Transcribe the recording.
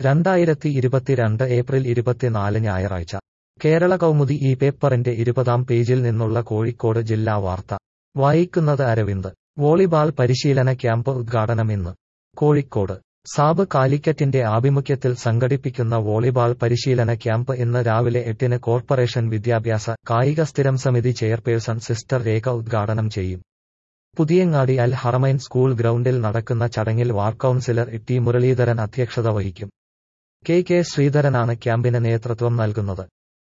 രണ്ടായിരത്തി ഇരുപത്തിരണ്ട് ഏപ്രിൽ ഇരുപത്തിനാല് ഞായറാഴ്ച കേരള കൗമുദി ഈ പേപ്പറിന്റെ ഇരുപതാം പേജിൽ നിന്നുള്ള കോഴിക്കോട് ജില്ലാ വാർത്ത വായിക്കുന്നത് അരവിന്ദ് വോളിബാൾ പരിശീലന ക്യാമ്പ് ഉദ്ഘാടനം ഇന്ന് കോഴിക്കോട് സാബ് കാലിക്കറ്റിന്റെ ആഭിമുഖ്യത്തിൽ സംഘടിപ്പിക്കുന്ന വോളിബാൾ പരിശീലന ക്യാമ്പ് ഇന്ന് രാവിലെ എട്ടിന് കോർപ്പറേഷൻ വിദ്യാഭ്യാസ കായിക സ്ഥിരം സമിതി ചെയർപേഴ്സൺ സിസ്റ്റർ രേഖ ഉദ്ഘാടനം ചെയ്യും പുതിയങ്ങാടി അൽ ഹറമൈൻ സ്കൂൾ ഗ്രൗണ്ടിൽ നടക്കുന്ന ചടങ്ങിൽ വാർഡ് കൌൺസിലർ ടി മുരളീധരൻ അധ്യക്ഷത വഹിക്കും കെ കെ ശ്രീധരനാണ് ക്യാമ്പിന് നേതൃത്വം നൽകുന്നത്